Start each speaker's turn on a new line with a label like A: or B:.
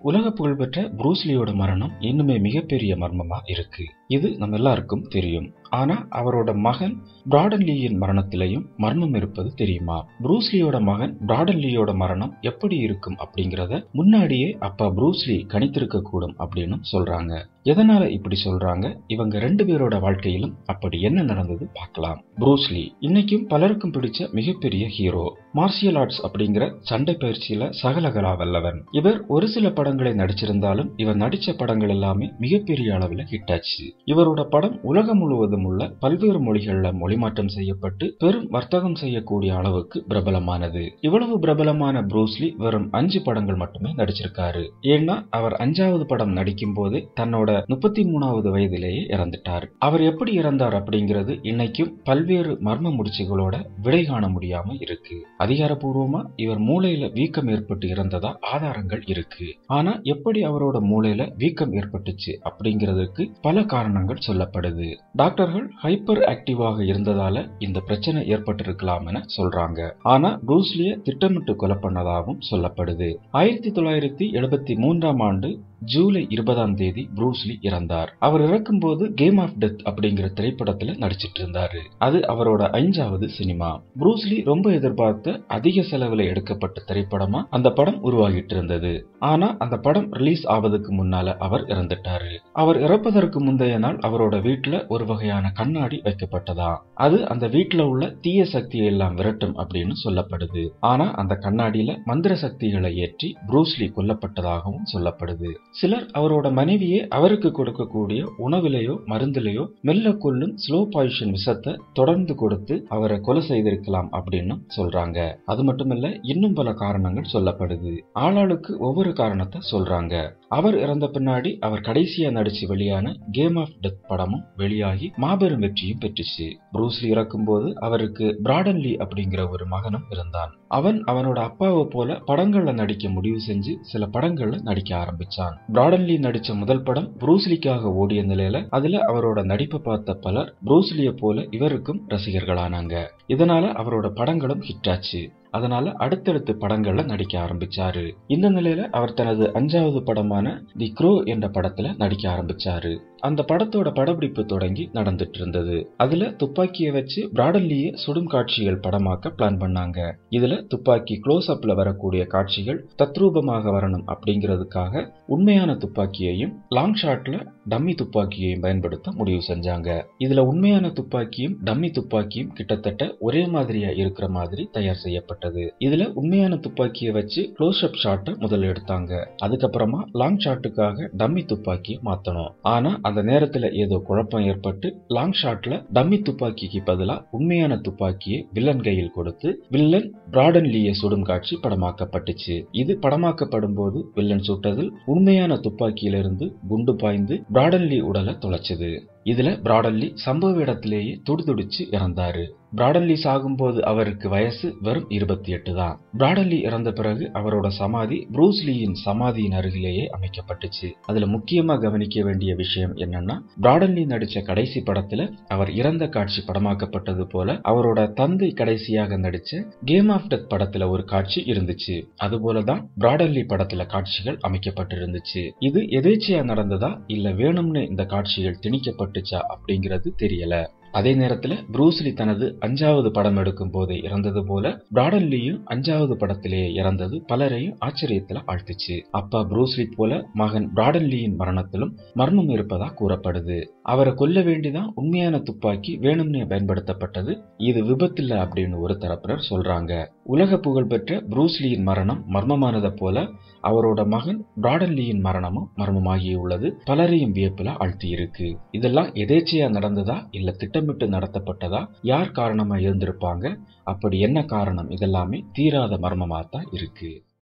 A: உலக புகழ்பெற்ற புரூஸ்லியோட மரணம் இன்னுமே மிகப்பெரிய மர்மமா இருக்கு இது நம்ம எல்லாருக்கும் தெரியும் ஆனா அவரோட மகன் பிராடன் லீயின் மரணத்திலையும் மர்மம் இருப்பது தெரியுமா புரூஸ்லியோட மகன் பிராடன் லீயோட மரணம் எப்படி இருக்கும் அப்படிங்கறத முன்னாடியே அப்பா புரூஸ்லி கணித்திருக்க கூடும் அப்படின்னு சொல்றாங்க எதனால இப்படி சொல்றாங்க இவங்க ரெண்டு பேரோட வாழ்க்கையிலும் அப்படி என்ன நடந்தது பார்க்கலாம் புரூஸ்லி இன்னைக்கும் பலருக்கும் பிடிச்ச மிகப்பெரிய ஹீரோ மார்ஷியல் ஆர்ட்ஸ் அப்படிங்கிற சண்டை பயிற்சியில சகலகலா வல்லவன் இவர் ஒரு சில படங்களை நடிச்சிருந்தாலும் இவர் நடிச்ச படங்கள் எல்லாமே மிகப்பெரிய அளவுல ஹிட் ஆச்சு இவரோட படம் உலகம் முழுவதும் உள்ள பல்வேறு மொழிகள்ல மொழிமாற்றம் செய்யப்பட்டு பெரும் வர்த்தகம் செய்யக்கூடிய அளவுக்கு பிரபலமானது இவ்வளவு பிரபலமான புரூஸ்லி வெறும் அஞ்சு படங்கள் மட்டுமே நடிச்சிருக்காரு ஏன்னா அவர் அஞ்சாவது படம் நடிக்கும் போதே தன்னோட முப்பத்தி மூணாவது வயதிலேயே இறந்துட்டார் அவர் எப்படி இறந்தார் அப்படிங்கிறது இன்னைக்கும் பல்வேறு மர்ம முடிச்சுகளோட விடை காண முடியாம இருக்கு அதிகாரப்பூர்வமா இவர் மூளையில வீக்கம் ஏற்பட்டு இறந்ததா ஆதாரங்கள் இருக்கு ஆனா எப்படி அவரோட மூளையில வீக்கம் ஏற்பட்டுச்சு அப்படிங்கிறதுக்கு பல காரணங்கள் சொல்லப்படுது டாக்டர்கள் ஹைப்பர் ஆக்டிவாக இருந்ததால இந்த பிரச்சனை ஏற்பட்டிருக்கலாம் என சொல்றாங்க ஆனா ப்ரூஸ்லிய திட்டமிட்டு கொலை பண்ணதாகவும் சொல்லப்படுது ஆயிரத்தி தொள்ளாயிரத்தி எழுபத்தி மூன்றாம் ஆண்டு ஜூலை இருபதாம் தேதி ப்ரூஸ்லி இறந்தார் அவர் இறக்கும்போது கேம் ஆஃப் டெத் அப்படிங்கிற திரைப்படத்துல நடிச்சிட்டு இருந்தாரு அது அவரோட அஞ்சாவது சினிமா ப்ரூஸ்லி ரொம்ப எதிர்பார்த்த அதிக செலவுல எடுக்கப்பட்ட திரைப்படமா அந்த படம் உருவாகிட்டு இருந்தது ஆனா அந்த படம் ரிலீஸ் ஆவதுக்கு முன்னால அவர் இறந்துட்டாரு அவர் இறப்பதற்கு முந்தைய நாள் அவரோட வீட்டுல ஒரு வகையான கண்ணாடி வைக்கப்பட்டதா அது அந்த வீட்டுல உள்ள தீய சக்தியை எல்லாம் விரட்டும் அப்படின்னு சொல்லப்படுது ஆனா அந்த கண்ணாடியில மந்திர சக்திகளை ஏற்றி ப்ரூஸ்லி கொல்லப்பட்டதாகவும் சொல்லப்படுது சிலர் அவரோட மனைவியே அவருக்கு கொடுக்கக்கூடிய உணவிலையோ மருந்திலையோ மெல்ல கொல்லும் ஸ்லோ பாய்ஷன் விஷத்தை தொடர்ந்து கொடுத்து அவரை கொலை செய்திருக்கலாம் அப்படின்னு சொல்றாங்க அது மட்டுமல்ல இன்னும் பல காரணங்கள் சொல்லப்படுது ஆளாளுக்கு ஒவ்வொரு காரணத்தை சொல்றாங்க அவர் இறந்த பின்னாடி அவர் கடைசியா நடிச்சு வெளியான கேம் ஆஃப் டெத் படமும் வெளியாகி மாபெரும் வெற்றியும் பெற்றுச்சு ப்ரூஸ்லி இறக்கும்போது அவருக்கு பிராடன்லி அப்படிங்கிற ஒரு மகனும் இருந்தான் அவன் அவனோட அப்பாவை போல படங்கள்ல நடிக்க முடிவு செஞ்சு சில படங்கள்ல நடிக்க ஆரம்பிச்சான் பிராடன்லி நடிச்ச முதல் படம் ப்ரூஸ்லிக்காக ஓடிய நிலையில அதுல அவரோட நடிப்பை பார்த்த பலர் ப்ரூஸ்லிய போல இவருக்கும் ரசிகர்களானாங்க இதனால அவரோட படங்களும் ஹிட் ஆச்சு அதனால அடுத்தடுத்து படங்கள்ல நடிக்க ஆரம்பிச்சாரு இந்த நிலையில அவர் தனது அஞ்சாவது படமான தி க்ரோ என்ற படத்துல நடிக்க ஆரம்பிச்சாரு அந்த படத்தோட படப்பிடிப்பு தொடங்கி நடந்துட்டு இருந்தது அதுல துப்பாக்கியை வச்சு பிராடன்லியே சுடும் காட்சிகள் படமாக்க பிளான் பண்ணாங்க இதுல துப்பாக்கி க்ளோஸ் அப்ல வரக்கூடிய காட்சிகள் தத்ரூபமாக வரணும் அப்படிங்கிறதுக்காக உண்மையான துப்பாக்கியையும் லாங் ஷாட்ல டம்மி துப்பாக்கியையும் பயன்படுத்த முடிவு செஞ்சாங்க இதுல உண்மையான துப்பாக்கியும் டம்மி துப்பாக்கியும் கிட்டத்தட்ட ஒரே மாதிரியா இருக்கிற மாதிரி தயார் செய்யப்பட்டது இதுல உண்மையான துப்பாக்கியை வச்சு க்ளோஸ் அப் ஷாட்டை முதல்ல எடுத்தாங்க அதுக்கப்புறமா லாங் ஷாட்டுக்காக டம்மி துப்பாக்கியை மாத்தணும் ஆனா அந்த நேரத்துல ஏதோ குழப்பம் ஏற்பட்டு லாங் ஷாட்ல டம்மி துப்பாக்கிக்கு பதிலா உண்மையான துப்பாக்கியை வில்லன் கையில் கொடுத்து வில்லன் பிராடன் லீயை சுடும் காட்சி படமாக்கப்பட்டுச்சு இது படமாக்கப்படும் போது வில்லன் சுட்டதில் உண்மையான துப்பாக்கியிலிருந்து குண்டு பாய்ந்து பிராடன் லீ உடலை தொலைச்சது இதுல பிராடன்லி சம்பவ இடத்திலேயே துடிதுடிச்சு இறந்தாரு பிராடன்லி சாகும்போது அவருக்கு வயசு வெறும் இருபத்தி எட்டு தான் பிராடன்லி இறந்த பிறகு அவரோட சமாதி ப்ரூஸ்லியின் சமாதியின் அருகிலேயே அமைக்கப்பட்டுச்சு அதுல முக்கியமா கவனிக்க வேண்டிய விஷயம் என்னன்னா பிராடன்லி நடிச்ச கடைசி படத்துல அவர் இறந்த காட்சி படமாக்கப்பட்டது போல அவரோட தந்தை கடைசியாக நடிச்ச கேம் ஆஃப் டெத் படத்துல ஒரு காட்சி இருந்துச்சு அதுபோலதான் பிராடன்லி படத்துல காட்சிகள் அமைக்கப்பட்டிருந்துச்சு இது எதேச்சையா நடந்ததா இல்ல வேணும்னு இந்த காட்சிகள் திணிக்கப்பட்டுச்சா அப்படிங்கிறது தெரியல அதே நேரத்துல ப்ரூஸ்லி தனது அஞ்சாவது படம் எடுக்கும் போது இறந்தது போல பிராடன்லியும் அஞ்சாவது படத்திலேயே இறந்தது பலரையும் ஆச்சரியத்துல ஆழ்த்துச்சு அப்பா ப்ரூஸ்லி போல மகன் பிராடன்லியின் மரணத்திலும் மர்மம் இருப்பதா கூறப்படுது அவரை கொல்ல வேண்டிதான் உண்மையான துப்பாக்கி வேணும்னே பயன்படுத்தப்பட்டது இது விபத்தில்ல அப்படின்னு ஒரு தரப்பினர் சொல்றாங்க உலக புகழ்பெற்ற ப்ரூஸ்லியின் மரணம் மர்மமானதை போல அவரோட மகன் பிராடன்லியின் மரணமும் மர்மமாகியுள்ளது பலரையும் வியப்புல ஆழ்த்தி இருக்கு இதெல்லாம் எதேச்சையா நடந்ததா இல்ல திட்டமிட்டு நடத்தப்பட்டதா யார் காரணமா இருந்திருப்பாங்க அப்படி என்ன காரணம் இதெல்லாமே தீராத மர்மமா தான் இருக்கு